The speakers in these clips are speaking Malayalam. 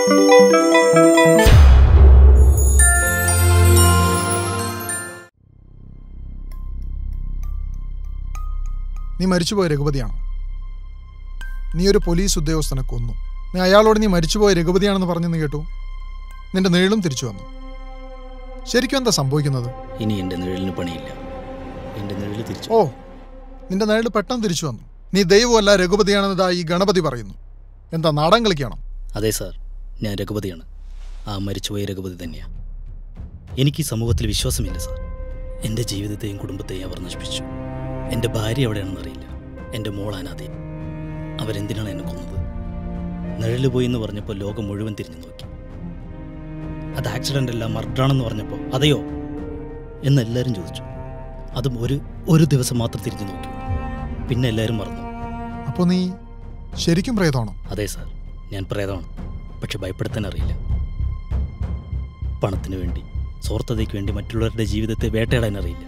നീ മരിച്ചുപോയ രഘുപതിയാണോ നീ ഒരു പോലീസ് ഉദ്യോഗസ്ഥനെ കൊന്നു നീ അയാളോട് നീ മരിച്ചുപോയ രഘുപതിയാണെന്ന് പറഞ്ഞെന്ന് കേട്ടു നിന്റെ നീളും തിരിച്ചു വന്നു ശരിക്കും എന്താ സംഭവിക്കുന്നത് ഇനി എൻ്റെ നിഴലിന് പണിയില്ല എൻ്റെ നിഴൽ തിരിച്ചു ഓ നിന്റെ നേരിൽ പെട്ടെന്ന് തിരിച്ചു വന്നു നീ ദൈവമല്ല രഘുപതിയാണെന്നതാ ഈ ഗണപതി പറയുന്നു എന്താ നാടൻ കളിക്കണം അതെ സാർ ഞാൻ രഘുപതിയാണ് ആ മരിച്ചുപോയ രഘുപതി തന്നെയാണ് എനിക്ക് ഈ സമൂഹത്തിൽ വിശ്വാസമില്ല സാർ എൻ്റെ ജീവിതത്തെയും കുടുംബത്തെയും അവർ നശിപ്പിച്ചു എൻ്റെ ഭാര്യ എവിടെയാണെന്ന് അറിയില്ല എൻ്റെ മോൾ അനാഥയും അവരെന്തിനാണ് എന്നെ കൊന്നത് നിഴല് പോയി എന്ന് പറഞ്ഞപ്പോൾ ലോകം മുഴുവൻ തിരിഞ്ഞു നോക്കി അത് ആക്സിഡൻ്റ് അല്ല മർഡറാണെന്ന് പറഞ്ഞപ്പോൾ അതെയോ എന്ന് എല്ലാവരും ചോദിച്ചു അതും ഒരു ഒരു ദിവസം മാത്രം തിരിഞ്ഞു നോക്കി പിന്നെ എല്ലാവരും മറന്നു അപ്പോൾ നീ ശരിക്കും പ്രേതമാണോ അതെ സാർ ഞാൻ പ്രേതമാണ് പക്ഷെ ഭയപ്പെടുത്താൻ അറിയില്ല പണത്തിന് വേണ്ടി സ്വാർത്ഥതയ്ക്ക് വേണ്ടി മറ്റുള്ളവരുടെ ജീവിതത്തെ വേട്ടയാടാൻ അറിയില്ല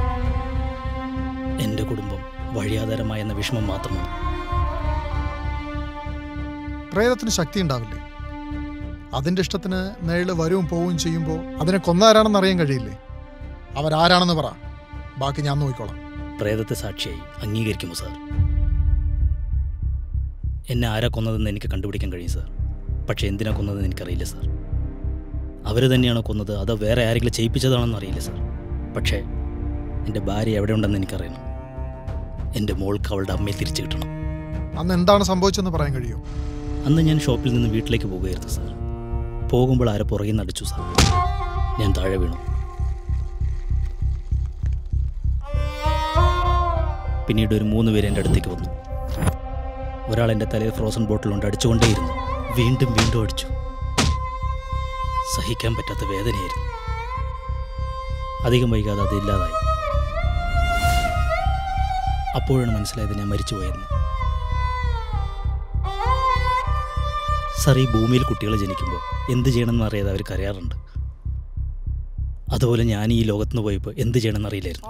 എൻ്റെ കുടുംബം വഴിയാധാരമായ എന്ന വിഷമം മാത്രമാണ് പ്രേതത്തിന് ശക്തി ഉണ്ടാവില്ലേ അതിന്റെ ഇഷ്ടത്തിന് നേരിൽ വരും പോവുകയും ചെയ്യുമ്പോൾ അതിനെ കൊന്നാരാണെന്ന് അറിയാൻ കഴിയില്ലേ അവരാരാണെന്ന് പറ ബാക്കി ഞാൻ നോക്കിക്കോളാം പ്രേതത്തെ സാക്ഷിയായി അംഗീകരിക്കുമോ സാർ എന്നെ ആരാ കൊന്നതെന്ന് എനിക്ക് കണ്ടുപിടിക്കാൻ കഴിയും സാർ പക്ഷെ എന്തിനാ കൊന്നതെന്ന് എനിക്കറിയില്ല സാർ അവർ തന്നെയാണോ കൊന്നത് അതോ വേറെ ആരെങ്കിലും ചെയ്യിപ്പിച്ചതാണെന്ന് അറിയില്ല സാർ പക്ഷേ എൻ്റെ ഭാര്യ എവിടെ ഉണ്ടെന്ന് എനിക്കറിയണം എൻ്റെ മോൾക്ക് അവളുടെ അമ്മയെ തിരിച്ചു കിട്ടണം അന്ന് എന്താണ് സംഭവിച്ചതെന്ന് പറയാൻ കഴിയുമോ അന്ന് ഞാൻ ഷോപ്പിൽ നിന്ന് വീട്ടിലേക്ക് പോകുകയായിരുന്നു സാർ പോകുമ്പോൾ ആരെ പുറകിൽ നിന്ന് അടിച്ചു സാർ ഞാൻ താഴെ വീണു പിന്നീട് ഒരു മൂന്ന് പേര് എൻ്റെ അടുത്തേക്ക് വന്നു ഒരാൾ എൻ്റെ തലയിൽ ഫ്രോസൺ ബോട്ടിൽ കൊണ്ട് അടിച്ചുകൊണ്ടേയിരുന്നു വീണ്ടും വീണ്ടും അടിച്ചു സഹിക്കാൻ പറ്റാത്ത വേദനയായിരുന്നു അധികം വൈകാതെ അത് ഇല്ലാതായി അപ്പോഴാണ് മനസ്സിലായത് ഞാൻ മരിച്ചുപോയെന്ന് സാർ ഈ ഭൂമിയിൽ കുട്ടികൾ ജനിക്കുമ്പോൾ എന്ത് ചെയ്യണമെന്ന് അറിയാതെ അവർ കരയാറുണ്ട് അതുപോലെ ഞാൻ ഈ ലോകത്ത് നിന്ന് പോയപ്പോൾ എന്ത് ചെയ്യണമെന്ന് അറിയില്ലായിരുന്നു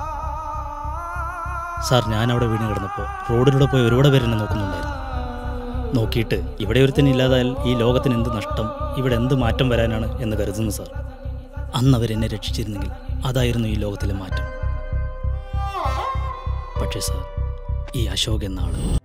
സാർ ഞാൻ അവിടെ വീണ് കിടന്നപ്പോൾ റോഡിലൂടെ പോയി ഒരുപാട് പേര് എന്നെ നോക്കുന്നുണ്ടായിരുന്നു നോക്കിയിട്ട് ഇവിടെ ഒരുത്തന്നെ ഇല്ലാതായാൽ ഈ ലോകത്തിന് എന്ത് നഷ്ടം ഇവിടെ എന്ത് മാറ്റം വരാനാണ് എന്ന് കരുതുന്നു സാർ അന്ന് അവരെന്നെ രക്ഷിച്ചിരുന്നെങ്കിൽ അതായിരുന്നു ഈ ലോകത്തിലെ മാറ്റം പക്ഷേ സാർ ഈ അശോക് എന്ന ആള്